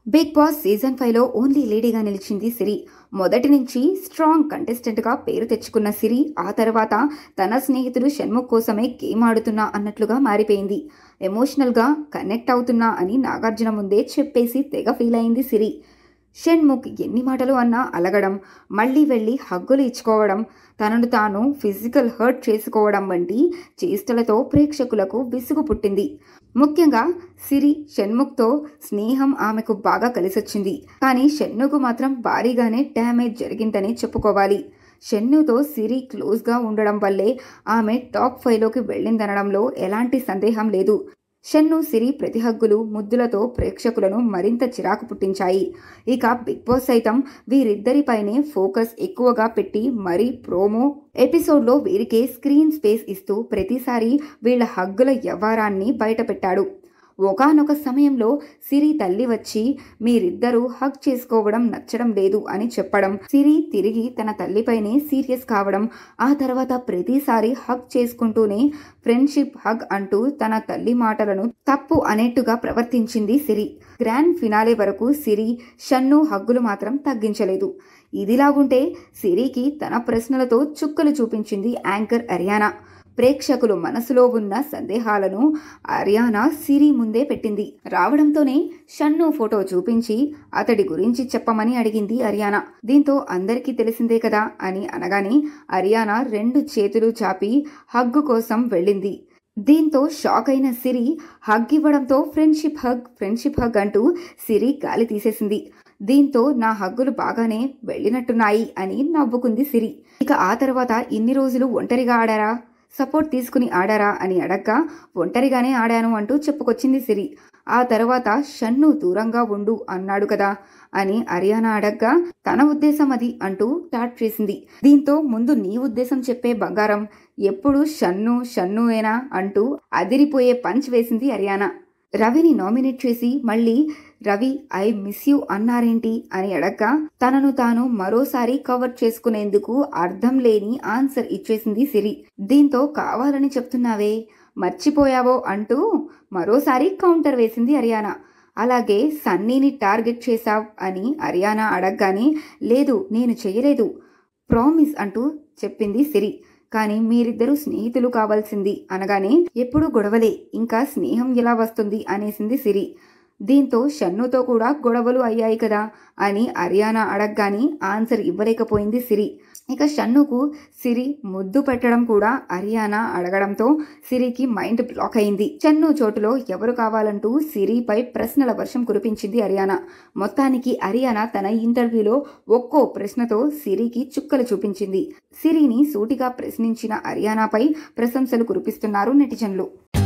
Big boss season ఫైవ్లో only లేడీగా నిలిచింది సిరి మొదటి నుంచి స్ట్రాంగ్ కంటెస్టెంట్గా పేరు తెచ్చుకున్న సిరి ఆ తర్వాత తన స్నేహితుడు షణ్ముఖ్ కోసమే గేమ్ ఆడుతున్నా అన్నట్లుగా మారిపోయింది ఎమోషనల్గా కనెక్ట్ అవుతున్నా అని నాగార్జున ముందే చెప్పేసి తెగ ఫీల్ అయింది సిరి షణ్ముఖ్ ఎన్ని మాటలు అన్నా అలగడం మళ్ళీ వెళ్ళి హగ్గులు ఇచ్చుకోవడం తనను తాను ఫిజికల్ హర్ట్ చేసుకోవడం వంటి చేష్టలతో ప్రేక్షకులకు విసుగు పుట్టింది ముఖ్యంగా సిరి షణ్ముఖ్తో స్నేహం ఆమెకు బాగా కలిసొచ్చింది కానీ షణ్ముకు మాత్రం భారీగానే డ్యామేజ్ జరిగిందని చెప్పుకోవాలి షన్నుతో సిరి క్లోజ్గా ఉండడం వల్లే ఆమె టాప్ ఫైవ్లోకి వెళ్ళిందనడంలో ఎలాంటి సందేహం లేదు షన్ను సిరి ప్రతి హగ్గులు ముద్దులతో ప్రేక్షకులను మరింత చిరాకు పుట్టించాయి ఇక బిగ్ బాస్ సైతం వీరిద్దరిపైనే ఫోకస్ ఎక్కువగా పెట్టి మరీ ప్రోమో ఎపిసోడ్లో వీరికే స్క్రీన్ స్పేస్ ఇస్తూ ప్రతిసారి వీళ్ళ హగ్గుల వ్యవహారాన్ని బయటపెట్టాడు ఒకానొక సమయంలో సిరి తల్లి వచ్చి మీరిద్దరూ హగ్ చేసుకోవడం నచ్చడం లేదు అని చెప్పడం సిరి తిరిగి తన తల్లిపైనే సీరియస్ కావడం ఆ తర్వాత ప్రతిసారి హగ్ చేసుకుంటూనే ఫ్రెండ్షిప్ హగ్ అంటూ తన తల్లి మాటలను తప్పు అనేట్టుగా ప్రవర్తించింది సిరి గ్రాండ్ ఫినాలే వరకు సిరి షన్ను హగ్గులు మాత్రం తగ్గించలేదు ఇదిలాగుంటే సిరికి తన ప్రశ్నలతో చుక్కలు చూపించింది యాంకర్ అరియానా ప్రేక్షకులు మనసులో ఉన్న సందేహాలను అరియానా సిరి ముందే పెట్టింది రావడంతోనే షన్ను ఫోటో చూపించి అతడి గురించి చెప్పమని అడిగింది అరియానా దీంతో అందరికీ తెలిసిందే కదా అని అనగానే అరియానా రెండు చేతులు చాపి హగ్గు కోసం వెళ్ళింది దీంతో షాక్ అయిన సిరి హగ్ ఇవ్వడంతో ఫ్రెండ్షిప్ హగ్ ఫ్రెండ్షిప్ హగ్ అంటూ సిరి గాలి తీసేసింది దీంతో నా హగ్గులు బాగానే వెళ్ళినట్టున్నాయి అని నవ్వుకుంది సిరి ఇక ఆ తర్వాత ఇన్ని రోజులు ఒంటరిగా ఆడారా సపోర్ట్ తీసుకుని ఆడారా అని అడగ్గా ఒంటరిగానే ఆడాను అంటూ చెప్పుకొచ్చింది సిరి ఆ తర్వాత షన్ను దూరంగా ఉండు అన్నాడు కదా అని అరియానా అడగ్గా తన ఉద్దేశం అది అంటూ స్టార్ట్ చేసింది దీంతో ముందు నీ ఉద్దేశం చెప్పే బంగారం ఎప్పుడు షన్ను షన్నువేనా అంటూ అదిరిపోయే పంచ్ వేసింది అరియానా రవిని నామినేట్ చేసి మళ్ళీ రవి ఐ మిస్ యూ అన్నారేంటి అని అడగ్గా తనను తాను మరోసారి కవర్ చేసుకునేందుకు అర్థం లేని ఆన్సర్ ఇచ్చేసింది సిరి దీంతో కావాలని చెప్తున్నావే మర్చిపోయావో అంటూ మరోసారి కౌంటర్ వేసింది హర్యానా అలాగే సన్నీని టార్గెట్ చేశావ్ అని హర్యానా అడగగానే లేదు నేను చేయలేదు ప్రామిస్ అంటూ చెప్పింది సిరి కానీ మీరిద్దరూ స్నేహితులు కావాల్సింది అనగానే ఎప్పుడు గొడవలే ఇంకా స్నేహం ఎలా వస్తుంది అనేసింది సిరి దీంతో షన్నుతో కూడా గొడవలు అయ్యాయి కదా అని అరియానా అడగగానే ఆన్సర్ ఇవ్వలేకపోయింది సిరి ఇక షన్నుకు సిరి ముద్దు పెట్టడం కూడా అరియానా అడగడంతో సిరికి మైండ్ బ్లాక్ అయింది షన్ను చోటులో ఎవరు కావాలంటూ సిరిపై ప్రశ్నల వర్షం కురిపించింది అరియానా మొత్తానికి అరియానా తన ఇంటర్వ్యూలో ఒక్కో ప్రశ్నతో సిరికి చుక్కలు చూపించింది సిరిని సూటిగా ప్రశ్నించిన అరియానాపై ప్రశంసలు కురిపిస్తున్నారు నెటిజన్లు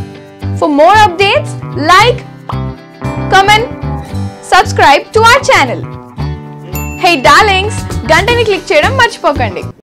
For more updates, like, comment, subscribe to our channel. Hey darlings, గంటని click చేయడం మర్చిపోకండి